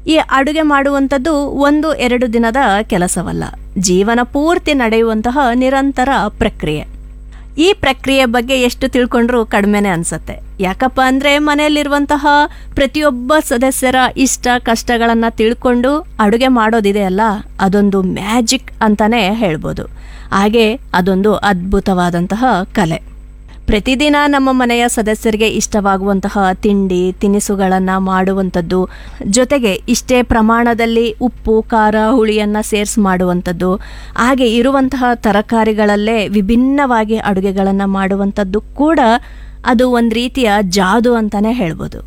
ಈ ಅಡುಗೆ ಮಾಡುವಂಥದ್ದು ಒಂದು ಎರಡು ದಿನದ ಕೆಲಸವಲ್ಲ ಜೀವನ ಪೂರ್ತಿ ನಡೆಯುವಂತಹ ನಿರಂತರ ಪ್ರಕ್ರಿಯೆ ಈ ಪ್ರಕ್ರಿಯೆ ಬಗ್ಗೆ ಎಷ್ಟು ತಿಳ್ಕೊಂಡ್ರೂ ಕಡಿಮೆನೆ ಅನ್ಸತ್ತೆ ಯಾಕಪ್ಪ ಅಂದ್ರೆ ಮನೆಯಲ್ಲಿರುವಂತಹ ಪ್ರತಿಯೊಬ್ಬ ಸದಸ್ಯರ ಇಷ್ಟ ಕಷ್ಟಗಳನ್ನ ತಿಳ್ಕೊಂಡು ಅಡುಗೆ ಮಾಡೋದಿದೆಯಲ್ಲ ಅದೊಂದು ಮ್ಯಾಜಿಕ್ ಅಂತಾನೆ ಹೇಳ್ಬೋದು ಹಾಗೆ ಅದೊಂದು ಅದ್ಭುತವಾದಂತಹ ಕಲೆ ಪ್ರತಿದಿನ ನಮ್ಮ ಮನೆಯ ಸದಸ್ಯರಿಗೆ ಇಷ್ಟವಾಗುವಂತಹ ತಿಂಡಿ ತಿನಿಸುಗಳನ್ನು ಮಾಡುವಂಥದ್ದು ಜೊತೆಗೆ ಇಷ್ಟೇ ಪ್ರಮಾಣದಲ್ಲಿ ಉಪ್ಪು ಖಾರ ಹುಳಿಯನ್ನು ಸೇರಿಸಿ ಮಾಡುವಂಥದ್ದು ಹಾಗೆ ಇರುವಂತಹ ತರಕಾರಿಗಳಲ್ಲೇ ವಿಭಿನ್ನವಾಗಿ ಅಡುಗೆಗಳನ್ನು ಮಾಡುವಂಥದ್ದು ಕೂಡ ಅದು ಒಂದು ರೀತಿಯ ಜಾದು ಅಂತಲೇ ಹೇಳ್ಬೋದು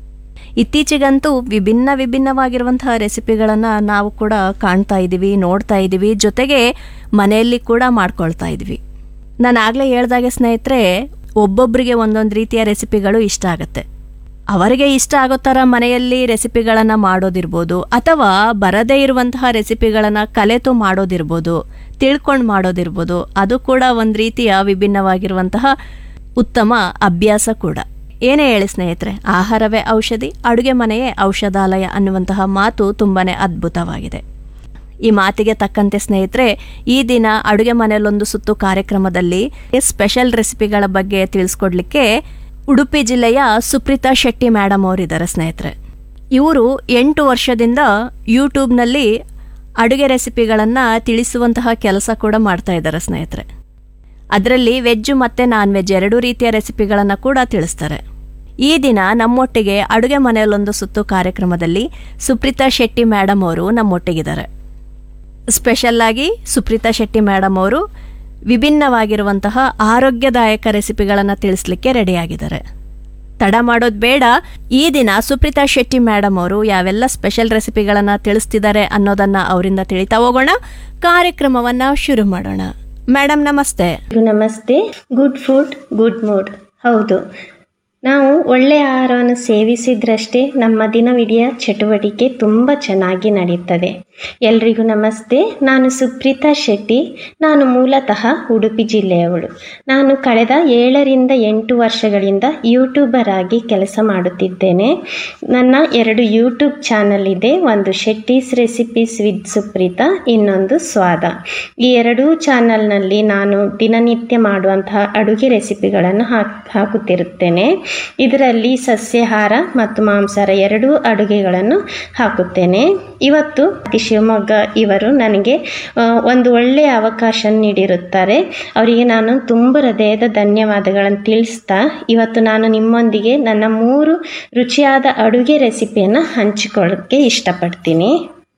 ಇತ್ತೀಚೆಗಂತೂ ವಿಭಿನ್ನ ವಿಭಿನ್ನವಾಗಿರುವಂತಹ ರೆಸಿಪಿಗಳನ್ನು ನಾವು ಕೂಡ ಕಾಣ್ತಾ ಇದ್ದೀವಿ ನೋಡ್ತಾ ಇದ್ದೀವಿ ಜೊತೆಗೆ ಮನೆಯಲ್ಲಿ ಕೂಡ ಮಾಡ್ಕೊಳ್ತಾ ಇದ್ವಿ ನಾನು ಆಗಲೇ ಹೇಳ್ದಾಗೆ ಸ್ನೇಹಿತರೆ ಒಬ್ಬೊಬ್ಬರಿಗೆ ಒಂದೊಂದು ರೀತಿಯ ರೆಸಿಪಿಗಳು ಇಷ್ಟ ಆಗುತ್ತೆ ಅವರಿಗೆ ಇಷ್ಟ ಆಗೋ ಥರ ಮನೆಯಲ್ಲಿ ರೆಸಿಪಿಗಳನ್ನು ಮಾಡೋದಿರ್ಬೋದು ಅಥವಾ ಬರದೇ ಇರುವಂತಹ ರೆಸಿಪಿಗಳನ್ನು ಕಲೆತು ಮಾಡೋದಿರ್ಬೋದು ತಿಳ್ಕೊಂಡು ಮಾಡೋದಿರ್ಬೋದು ಅದು ಕೂಡ ಒಂದು ರೀತಿಯ ವಿಭಿನ್ನವಾಗಿರುವಂತಹ ಉತ್ತಮ ಅಭ್ಯಾಸ ಕೂಡ ಏನೇ ಹೇಳಿ ಸ್ನೇಹಿತರೆ ಆಹಾರವೇ ಔಷಧಿ ಅಡುಗೆ ಮನೆಯೇ ಔಷಧಾಲಯ ಅನ್ನುವಂತಹ ಮಾತು ತುಂಬಾನೇ ಅದ್ಭುತವಾಗಿದೆ ಈ ಮಾತಿಗೆ ತಕ್ಕಂತೆ ಸ್ನೇಹಿತರೆ ಈ ದಿನ ಅಡುಗೆ ಮನೆಯಲ್ಲೊಂದು ಸುತ್ತು ಕಾರ್ಯಕ್ರಮದಲ್ಲಿ ಸ್ಪೆಷಲ್ ರೆಸಿಪಿಗಳ ಬಗ್ಗೆ ತಿಳಿಸ್ಕೊಡ್ಲಿಕ್ಕೆ ಉಡುಪಿ ಜಿಲ್ಲೆಯ ಸುಪ್ರೀತಾ ಶೆಟ್ಟಿ ಮೇಡಮ್ ಅವರಿದ್ದಾರೆ ಸ್ನೇಹಿತರೆ ಇವರು ಎಂಟು ವರ್ಷದಿಂದ ಯೂಟ್ಯೂಬ್ನಲ್ಲಿ ಅಡುಗೆ ರೆಸಿಪಿಗಳನ್ನು ತಿಳಿಸುವಂತಹ ಕೆಲಸ ಕೂಡ ಮಾಡ್ತಾ ಇದ್ದಾರೆ ಸ್ನೇಹಿತರೆ ಅದರಲ್ಲಿ ವೆಜ್ ಮತ್ತು ನಾನ್ ವೆಜ್ ಎರಡೂ ರೀತಿಯ ರೆಸಿಪಿಗಳನ್ನು ಕೂಡ ತಿಳಿಸ್ತಾರೆ ಈ ದಿನ ನಮ್ಮೊಟ್ಟಿಗೆ ಅಡುಗೆ ಮನೆಯಲ್ಲೊಂದು ಸುತ್ತು ಕಾರ್ಯಕ್ರಮದಲ್ಲಿ ಸುಪ್ರೀತಾ ಶೆಟ್ಟಿ ಮೇಡಮ್ ಅವರು ನಮ್ಮೊಟ್ಟಿಗಿದ್ದಾರೆ ಸ್ಪೆಷಲ್ ಆಗಿ ಸುಪ್ರೀತಾ ಶೆಟ್ಟಿ ಮೇಡಮ್ ಅವರು ವಿಭಿನ್ನವಾಗಿರುವಂತಹ ಆರೋಗ್ಯದಾಯಕ ರೆಸಿಪಿಗಳನ್ನು ತಿಳಿಸ್ಲಿಕ್ಕೆ ರೆಡಿಯಾಗಿದ್ದಾರೆ ತಡ ಮಾಡೋದು ಬೇಡ ಈ ದಿನ ಸುಪ್ರೀತಾ ಶೆಟ್ಟಿ ಮೇಡಮ್ ಅವರು ಯಾವೆಲ್ಲ ಸ್ಪೆಷಲ್ ರೆಸಿಪಿಗಳನ್ನು ತಿಳಿಸ್ತಿದ್ದಾರೆ ಅನ್ನೋದನ್ನ ಅವರಿಂದ ತಿಳಿತಾ ಹೋಗೋಣ ಕಾರ್ಯಕ್ರಮವನ್ನ ಶುರು ಮಾಡೋಣ ಮೇಡಮ್ ನಮಸ್ತೆ ನಮಸ್ತೆ ಗುಡ್ ಫುಡ್ ಗುಡ್ ಮೂಡ್ ಹೌದು ನಾವು ಒಳ್ಳೆಯ ಆಹಾರವನ್ನು ಸೇವಿಸಿದ್ರಷ್ಟೇ ನಮ್ಮ ದಿನವಿಡಿಯ ಚಟುವಟಿಕೆ ತುಂಬ ಚೆನ್ನಾಗಿ ನಡೆಯುತ್ತದೆ ಎಲ್ರಿಗೂ ನಮಸ್ತೆ ನಾನು ಸುಪ್ರೀತಾ ಶೆಟ್ಟಿ ನಾನು ಮೂಲತಃ ಉಡುಪಿ ಜಿಲ್ಲೆಯವಳು ನಾನು ಕಳೆದ ಏಳರಿಂದ ಎಂಟು ವರ್ಷಗಳಿಂದ ಯೂಟ್ಯೂಬರ್ ಆಗಿ ಕೆಲಸ ಮಾಡುತ್ತಿದ್ದೇನೆ ನನ್ನ ಎರಡು ಯೂಟ್ಯೂಬ್ ಚಾನಲ್ ಇದೆ ಒಂದು ಶೆಟ್ಟೀಸ್ ರೆಸಿಪೀಸ್ ವಿತ್ ಸುಪ್ರೀತಾ ಇನ್ನೊಂದು ಸ್ವಾದ ಈ ಎರಡೂ ಚಾನಲ್ನಲ್ಲಿ ನಾನು ದಿನನಿತ್ಯ ಮಾಡುವಂತಹ ಅಡುಗೆ ರೆಸಿಪಿಗಳನ್ನು ಹಾಕ್ ಹಾಕುತ್ತಿರುತ್ತೇನೆ ಇದರಲ್ಲಿ ಸಸ್ಯಾಹಾರ ಮತ್ತು ಮಾಂಸಾಹಾರ ಎರಡೂ ಅಡುಗೆಗಳನ್ನು ಹಾಕುತ್ತೇನೆ ಇವತ್ತು ತಿ ಶಿವಮೊಗ್ಗ ಇವರು ನನಗೆ ಆ, ಒಂದು ಒಳ್ಳೆಯ ಅವಕಾಶ ನೀಡಿರುತ್ತಾರೆ ಅವರಿಗೆ ನಾನು ತುಂಬ ಹೃದಯದ ಧನ್ಯವಾದಗಳನ್ನು ತಿಳಿಸ್ತಾ ಇವತ್ತು ನಾನು ನಿಮ್ಮೊಂದಿಗೆ ನನ್ನ ಮೂರು ರುಚಿಯಾದ ಅಡುಗೆ ರೆಸಿಪಿಯನ್ನು ಹಂಚಿಕೊಳ್ಳೋಕ್ಕೆ ಇಷ್ಟಪಡ್ತೀನಿ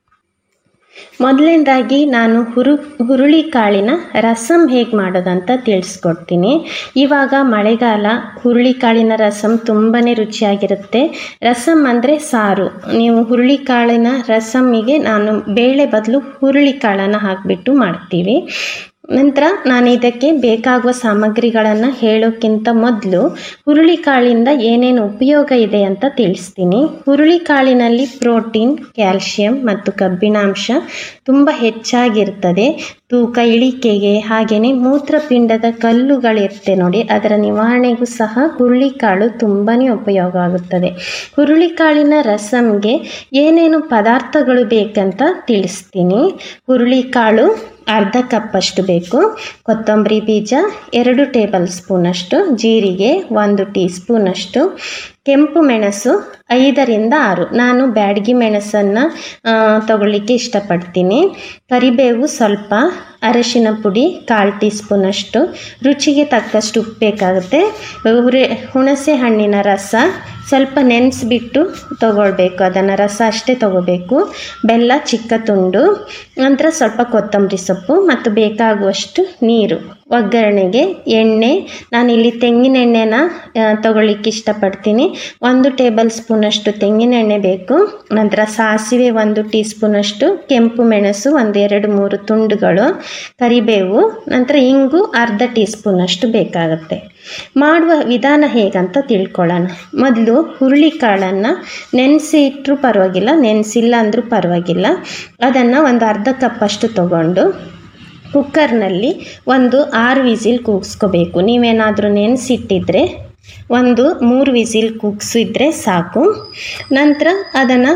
ಮೊದಲನೇದಾಗಿ ನಾನು ಹುರು ಹುರುಳಿ ಕಾಳಿನ ರಸಮ್ ಹೇಗೆ ಮಾಡೋದಂತ ತಿಳಿಸ್ಕೊಡ್ತೀನಿ ಇವಾಗ ಮಳೆಗಾಲ ಹುರುಳಿ ಕಾಳಿನ ರಸಮ್ ತುಂಬಾ ರುಚಿಯಾಗಿರುತ್ತೆ ರಸಮ್ ಅಂದರೆ ಸಾರು ನೀವು ಹುರುಳಿ ಕಾಳಿನ ರಸಮ್ಮಿಗೆ ನಾನು ಬೇಳೆ ಬದಲು ಹುರುಳಿ ಕಾಳನ್ನು ಹಾಕಿಬಿಟ್ಟು ಮಾಡ್ತೀವಿ ನಂತರ ನಾನು ಇದಕ್ಕೆ ಬೇಕಾಗುವ ಸಾಮಗ್ರಿಗಳನ್ನು ಹೇಳೋಕ್ಕಿಂತ ಮೊದಲು ಹುರುಳಿಕಾಳಿಂದ ಏನೇನು ಉಪಯೋಗ ಇದೆ ಅಂತ ತಿಳಿಸ್ತೀನಿ ಹುರುಳಿಕಾಳಿನಲ್ಲಿ ಪ್ರೋಟೀನ್ ಕ್ಯಾಲ್ಶಿಯಂ ಮತ್ತು ಕಬ್ಬಿಣಾಂಶ ತುಂಬ ಹೆಚ್ಚಾಗಿರ್ತದೆ ತೂಕ ಇಳಿಕೆಗೆ ಹಾಗೆಯೇ ಮೂತ್ರಪಿಂಡದ ಕಲ್ಲುಗಳಿರುತ್ತೆ ನೋಡಿ ಅದರ ನಿವಾರಣೆಗೂ ಸಹ ಹುರುಳಿಕಾಳು ತುಂಬಾ ಉಪಯೋಗ ಆಗುತ್ತದೆ ಹುರುಳಿಕಾಳಿನ ರಸಮ್ಗೆ ಏನೇನು ಪದಾರ್ಥಗಳು ಬೇಕಂತ ತಿಳಿಸ್ತೀನಿ ಹುರುಳಿಕಾಳು ಅರ್ಧ ಕಪ್ಪಷ್ಟು ಬೇಕು ಕೊತ್ತಂಬರಿ ಬೀಜ ಎರಡು ಟೇಬಲ್ ಸ್ಪೂನಷ್ಟು ಜೀರಿಗೆ ಒಂದು ಟೀ ಸ್ಪೂನಷ್ಟು ಕೆಂಪು ಮೆಣಸು ಐದರಿಂದ ಆರು ನಾನು ಬ್ಯಾಡಗಿ ಮೆಣಸನ್ನು ತಗೊಳ್ಳಿಕ್ಕೆ ಇಷ್ಟಪಡ್ತೀನಿ ಕರಿಬೇವು ಸ್ವಲ್ಪ ಅರಶಿನ ಪುಡಿ ಕಾಲು ಟೀ ಸ್ಪೂನಷ್ಟು ರುಚಿಗೆ ತಕ್ಕಷ್ಟು ಉಪ್ಪು ಬೇಕಾಗುತ್ತೆ ಹುರೆ ಹುಣಸೆ ಹಣ್ಣಿನ ರಸ ಸ್ವಲ್ಪ ನೆನೆಸ್ಬಿಟ್ಟು ತಗೊಳ್ಬೇಕು ಅದನ್ನು ರಸ ಅಷ್ಟೇ ತಗೋಬೇಕು ಬೆಲ್ಲ ಚಿಕ್ಕ ತುಂಡು ನಂತರ ಸ್ವಲ್ಪ ಕೊತ್ತಂಬರಿ ಸೊಪ್ಪು ಮತ್ತು ಬೇಕಾಗುವಷ್ಟು ನೀರು ಒಗ್ಗರಣೆಗೆ ಎಣ್ಣೆ ನಾನಿಲ್ಲಿ ತೆಂಗಿನ ಎಣ್ಣೆನ ತಗೊಳ್ಳಿಕ್ಕೆ ಇಷ್ಟಪಡ್ತೀನಿ ಒಂದು ಟೇಬಲ್ ಸ್ಪೂನಷ್ಟು ತೆಂಗಿನ ಎಣ್ಣೆ ಬೇಕು ನಂತರ ಸಾಸಿವೆ ಒಂದು ಟೀ ಸ್ಪೂನಷ್ಟು ಕೆಂಪು ಮೆಣಸು ಒಂದು ಎರಡು ಮೂರು ತುಂಡುಗಳು ಕರಿಬೇವು ನಂತರ ಇಂಗು ಅರ್ಧ ಟೀ ಸ್ಪೂನಷ್ಟು ಬೇಕಾಗುತ್ತೆ ಮಾಡುವ ವಿಧಾನ ಹೇಗಂತ ತಿಳ್ಕೊಳ್ಳೋಣ ಮೊದಲು ಹುರುಳಿಕಾಳನ್ನು ನೆನೆಸಿ ಇಟ್ಟರೂ ಪರವಾಗಿಲ್ಲ ನೆನೆಸಿಲ್ಲ ಅಂದರೂ ಪರವಾಗಿಲ್ಲ ಅದನ್ನು ಒಂದು ಅರ್ಧ ಕಪ್ಪಷ್ಟು ತಗೊಂಡು ಕುಕ್ಕರ್ನಲ್ಲಿ ಒಂದು ಆರು ವಿಸಿಲ್ ಕೂಗಿಸ್ಕೋಬೇಕು ನೀವೇನಾದರೂ ನೆನೆಸಿಟ್ಟಿದ್ರೆ ಒಂದು ಮೂರು ವಿಸಿಲ್ ಕೂಗಿಸಿದ್ರೆ ಸಾಕು ನಂತರ ಅದನ್ನು